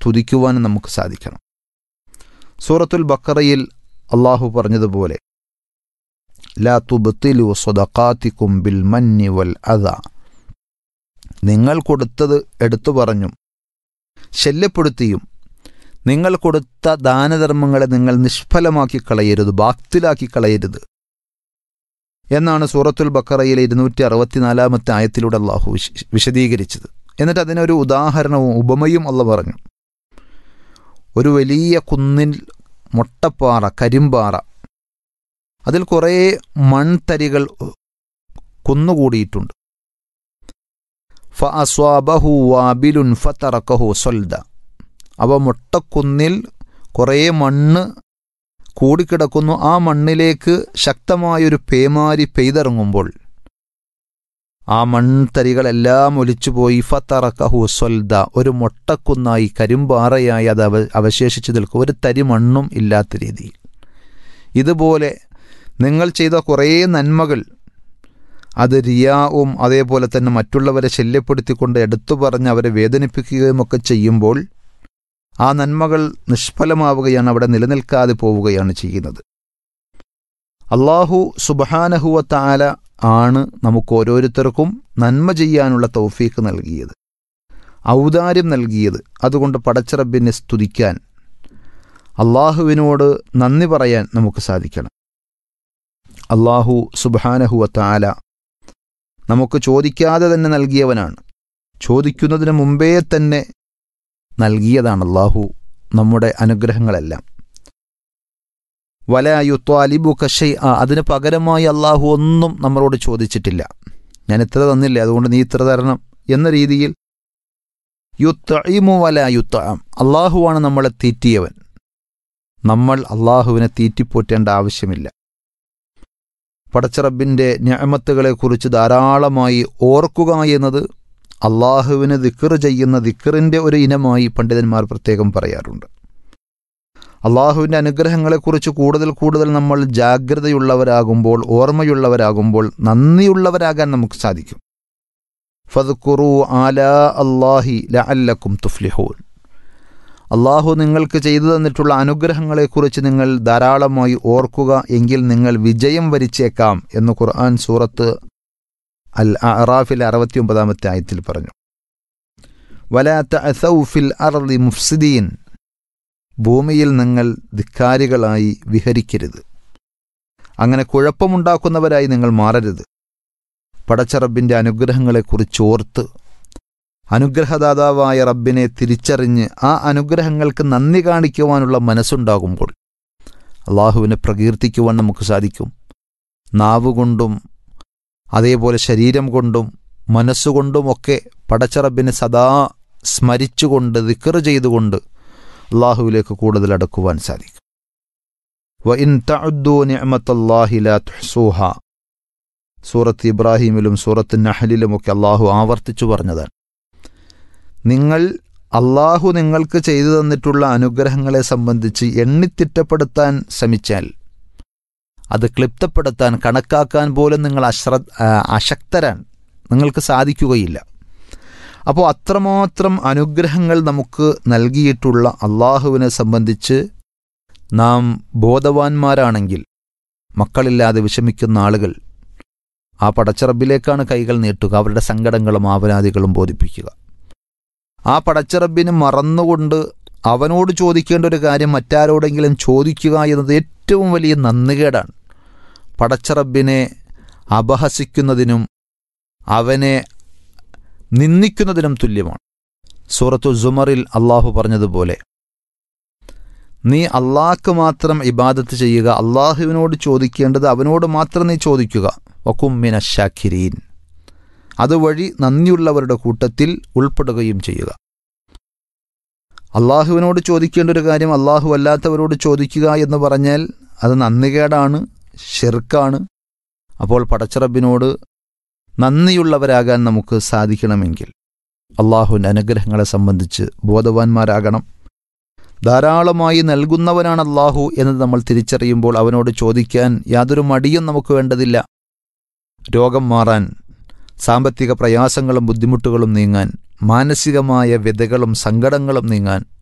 സ്തുതിക്കുവാനും നമുക്ക് സാധിക്കണം സൂറത്തുൽ ബക്കറയിൽ അള്ളാഹു പറഞ്ഞതുപോലെ ലാ തുബ്തിലു സ്വദഖാത്തിക്കും ബിൽ മന്നി വൽ അദ നിങ്ങൾ കൊടുത്തത് എടുത്തു പറഞ്ഞും ശല്യപ്പെടുത്തിയും നിങ്ങൾ കൊടുത്ത ദാനധർമ്മങ്ങളെ നിങ്ങൾ നിഷ്ഫലമാക്കി കളയരുത് ബാക്തിലാക്കി കളയരുത് എന്നാണ് സൂറത്തുൽ ബക്കറയിലെ ഇരുന്നൂറ്റി അറുപത്തിനാലാമത്തെ ആയത്തിലൂടെ അള്ളാഹു വിശ- വിശദീകരിച്ചത് എന്നിട്ട് അതിനൊരു ഉദാഹരണവും ഉപമയും അള്ള പറഞ്ഞു ഒരു വലിയ കുന്നിൽ മൊട്ടപ്പാറ കരിമ്പാറ അതിൽ കുറേ മൺതരികൾ കുന്നുകൂടിയിട്ടുണ്ട് ഫഅസ്വാബഹു വാബിലുൻ ഫതറക്കഹു സൊൽദ അവ മൊട്ടക്കുന്നിൽ കുറേ മണ്ണ് കൂടിക്കിടക്കുന്നു ആ മണ്ണിലേക്ക് ശക്തമായൊരു പേമാരി പെയ്തിറങ്ങുമ്പോൾ ആ മൺതരികളെല്ലാം ഒലിച്ചുപോയി ഫത്തറക്കഹു സൊൽദ ഒരു മൊട്ടക്കുന്നായി കരിമ്പാറയായി അത് അവ അവശേഷിച്ചു നിൽക്കും ഒരു തരി മണ്ണും ഇല്ലാത്ത രീതിയിൽ ഇതുപോലെ നിങ്ങൾ ചെയ്ത കുറേ നന്മകൾ അത് റിയാവും അതേപോലെ തന്നെ മറ്റുള്ളവരെ ശല്യപ്പെടുത്തിക്കൊണ്ട് എടുത്തു പറഞ്ഞ് അവരെ വേദനിപ്പിക്കുകയും ഒക്കെ ചെയ്യുമ്പോൾ ആ നന്മകൾ നിഷ്ഫലമാവുകയാണ് അവിടെ നിലനിൽക്കാതെ പോവുകയാണ് ചെയ്യുന്നത് അള്ളാഹു സുബഹാനഹുവ താല ആണ് നമുക്ക് ഓരോരുത്തർക്കും നന്മ ചെയ്യാനുള്ള തൗഫീക്ക് നൽകിയത് ഔദാര്യം നൽകിയത് അതുകൊണ്ട് പടച്ചിറബിനെ സ്തുതിക്കാൻ അള്ളാഹുവിനോട് നന്ദി പറയാൻ നമുക്ക് സാധിക്കണം അള്ളാഹു സുബഹാനഹുവ താല നമുക്ക് ചോദിക്കാതെ തന്നെ നൽകിയവനാണ് ചോദിക്കുന്നതിന് മുമ്പേ തന്നെ നൽകിയതാണ് അള്ളാഹു നമ്മുടെ അനുഗ്രഹങ്ങളെല്ലാം വലയുത്വാലിബു കഷൈ ആ അതിന് പകരമായി അള്ളാഹു ഒന്നും നമ്മളോട് ചോദിച്ചിട്ടില്ല ഞാൻ ഇത്ര തന്നില്ലേ അതുകൊണ്ട് നീ ഇത്ര തരണം എന്ന രീതിയിൽ യുത്തഇമു വല യുത്തം അള്ളാഹുവാണ് നമ്മളെ തീറ്റിയവൻ നമ്മൾ അള്ളാഹുവിനെ തീറ്റിപ്പോറ്റേണ്ട ആവശ്യമില്ല പടച്ചറബിൻ്റെ ഞാമത്തുകളെക്കുറിച്ച് ധാരാളമായി ഓർക്കുക എന്നത് അള്ളാഹുവിന് ദിക്കർ ചെയ്യുന്ന ദിക്കറിൻ്റെ ഒരു ഇനമായി പണ്ഡിതന്മാർ പ്രത്യേകം പറയാറുണ്ട് അള്ളാഹുവിൻ്റെ അനുഗ്രഹങ്ങളെക്കുറിച്ച് കൂടുതൽ കൂടുതൽ നമ്മൾ ജാഗ്രതയുള്ളവരാകുമ്പോൾ ഓർമ്മയുള്ളവരാകുമ്പോൾ നന്ദിയുള്ളവരാകാൻ നമുക്ക് സാധിക്കും ഫദ്ഖുറു ആലാ അള്ളാഹി ലഅല്ലക്കും തുഫ്ലിഹൂൻ അള്ളാഹു നിങ്ങൾക്ക് ചെയ്തു തന്നിട്ടുള്ള അനുഗ്രഹങ്ങളെക്കുറിച്ച് നിങ്ങൾ ധാരാളമായി ഓർക്കുക എങ്കിൽ നിങ്ങൾ വിജയം വരിച്ചേക്കാം എന്ന് ഖുർആൻ സൂറത്ത് അൽ അറാഫിൽ അറുപത്തിയൊമ്പതാമത്തെ ആയത്തിൽ പറഞ്ഞു വലാത്ത അസൗഫിൽ അർലി മുഫ്സിദീൻ ഭൂമിയിൽ നിങ്ങൾ ധിക്കാരികളായി വിഹരിക്കരുത് അങ്ങനെ കുഴപ്പമുണ്ടാക്കുന്നവരായി നിങ്ങൾ മാറരുത് പടച്ചറബിൻ്റെ അനുഗ്രഹങ്ങളെക്കുറിച്ച് ഓർത്ത് അനുഗ്രഹദാതാവായ റബ്ബിനെ തിരിച്ചറിഞ്ഞ് ആ അനുഗ്രഹങ്ങൾക്ക് നന്ദി കാണിക്കുവാനുള്ള മനസ്സുണ്ടാകുമ്പോൾ അള്ളാഹുവിനെ പ്രകീർത്തിക്കുവാൻ നമുക്ക് സാധിക്കും നാവുകൊണ്ടും അതേപോലെ ശരീരം കൊണ്ടും മനസ്സുകൊണ്ടുമൊക്കെ പടച്ചറബിനെ സദാ സ്മരിച്ചുകൊണ്ട് ദിക്കറ് ചെയ്തുകൊണ്ട് അള്ളാഹുവിലേക്ക് കൂടുതൽ അടുക്കുവാൻ സാധിക്കും വ ഇൻ തഅദ്ദു നിഅമത്തല്ലാഹി ലാ തുഹ്സൂഹ സൂറത്ത് ഇബ്രാഹിമിലും സൂറത്ത് നഹലിലുമൊക്കെ അള്ളാഹു ആവർത്തിച്ചു പറഞ്ഞതാണ് നിങ്ങൾ അള്ളാഹു നിങ്ങൾക്ക് ചെയ്തു തന്നിട്ടുള്ള അനുഗ്രഹങ്ങളെ സംബന്ധിച്ച് എണ്ണിത്തിട്ടപ്പെടുത്താൻ ശ്രമിച്ചാൽ അത് ക്ലിപ്തപ്പെടുത്താൻ കണക്കാക്കാൻ പോലും നിങ്ങൾ അശ്ര അശക്തരാണ് നിങ്ങൾക്ക് സാധിക്കുകയില്ല അപ്പോൾ അത്രമാത്രം അനുഗ്രഹങ്ങൾ നമുക്ക് നൽകിയിട്ടുള്ള അള്ളാഹുവിനെ സംബന്ധിച്ച് നാം ബോധവാന്മാരാണെങ്കിൽ മക്കളില്ലാതെ വിഷമിക്കുന്ന ആളുകൾ ആ പടച്ചറബിലേക്കാണ് കൈകൾ നീട്ടുക അവരുടെ സങ്കടങ്ങളും ആപരാധികളും ബോധിപ്പിക്കുക ആ പടച്ചറബിന് മറന്നുകൊണ്ട് അവനോട് ചോദിക്കേണ്ട ഒരു കാര്യം മറ്റാരോടെങ്കിലും ചോദിക്കുക എന്നത് ഏറ്റവും വലിയ നന്ദികേടാണ് പടച്ചറബിനെ അപഹസിക്കുന്നതിനും അവനെ നിന്ദിക്കുന്നതിനും തുല്യമാണ് സൂറത്തു സുമറിൽ അള്ളാഹു പറഞ്ഞതുപോലെ നീ അള്ളാഹ്ക്ക് മാത്രം ഇബാദത്ത് ചെയ്യുക അള്ളാഹുവിനോട് ചോദിക്കേണ്ടത് അവനോട് മാത്രം നീ ചോദിക്കുക വക്കുമ്മിന ഷാഖിരീൻ അതുവഴി നന്ദിയുള്ളവരുടെ കൂട്ടത്തിൽ ഉൾപ്പെടുകയും ചെയ്യുക അള്ളാഹുവിനോട് ചോദിക്കേണ്ട ഒരു കാര്യം അള്ളാഹു അല്ലാത്തവരോട് ചോദിക്കുക എന്ന് പറഞ്ഞാൽ അത് നന്ദികേടാണ് ഷെർക്കാണ് അപ്പോൾ പടച്ചറബിനോട് നന്ദിയുള്ളവരാകാൻ നമുക്ക് സാധിക്കണമെങ്കിൽ അള്ളാഹുവിൻ്റെ അനുഗ്രഹങ്ങളെ സംബന്ധിച്ച് ബോധവാന്മാരാകണം ധാരാളമായി നൽകുന്നവനാണ് അള്ളാഹു എന്ന് നമ്മൾ തിരിച്ചറിയുമ്പോൾ അവനോട് ചോദിക്കാൻ യാതൊരു മടിയും നമുക്ക് വേണ്ടതില്ല രോഗം മാറാൻ സാമ്പത്തിക പ്രയാസങ്ങളും ബുദ്ധിമുട്ടുകളും നീങ്ങാൻ മാനസികമായ വ്യതകളും സങ്കടങ്ങളും നീങ്ങാൻ